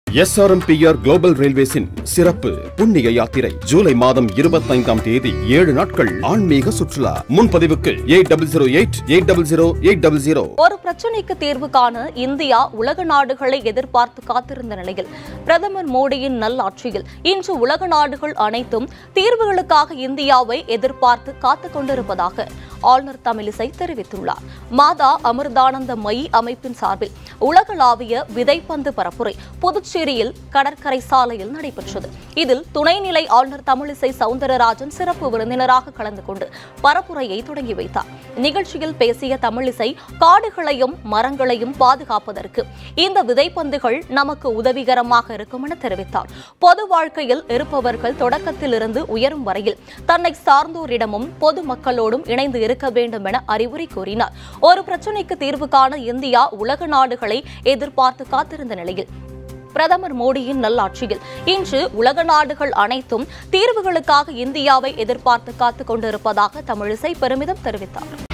SRMPR global ரயில்வேஸின் சிறப்பு புண்ணிய யாத்திரை ஜூலை மாதம் இருபத்தைந்தாம் தேதி ஏழு நாட்கள் ஆன்மீக சுற்றுலா முன்பதிவுக்கு eight double zero eight eight double zero eight double zero ஒரு பிரச்சினைக்கு தீர்வு காண இந்தியா உலக நாடுகளை எதிர்பார்த்து காத்திருந்த நிலையில் பிரதமர் மோடியின் நல்லாட்சியில் இன்று உலக நாடுகள் அனைத்தும் தீர்வுகளுக்காக இந்தியாவை எதிர்பார்த்து காத்துக் கொண்டிருப்பதாக ஆளுநர் தமிழிசை தெரிவித்துள்ளார் மாதா அமிர்தானந்த மயி அமைப்பின் சார்பில் உலகளாவிய விதைப்பந்து பரப்புரை புதுச்சேரியில் கடற்கரை சாலையில் நடைபெற்றது இதில் துணைநிலை ஆளுநர் தமிழிசை சவுந்தரராஜன் சிறப்பு விருந்தினராக கலந்து கொண்டு பரப்புரையை தொடங்கி வைத்தார் நிகழ்ச்சியில் பேசிய தமிழிசை காடுகளையும் மரங்களையும் பாதுகாப்பதற்கு இந்த விதைப்பந்துகள் நமக்கு உதவிகரமாக இருக்கும் என தெரிவித்தார் பொது வாழ்க்கையில் இருப்பவர்கள் தொடக்கத்திலிருந்து உயரும் வரையில் தன்னை சார்ந்தோரிடமும் பொதுமக்களோடும் இணைந்து இருக்க வேண்டும் என அறிவுரை கூறினார் ஒரு பிரச்சினைக்கு தீர்வு காண இந்தியா உலக நாடுகளை எதிர்பார்த்து காத்திருந்த நிலையில் பிரதமர் மோடியின் நல்லாட்சியில் இன்று உலக நாடுகள் அனைத்தும் தீர்வுகளுக்காக இந்தியாவை எதிர்பார்த்து காத்துக் கொண்டிருப்பதாக தமிழிசை பெருமிதம் தெரிவித்தார்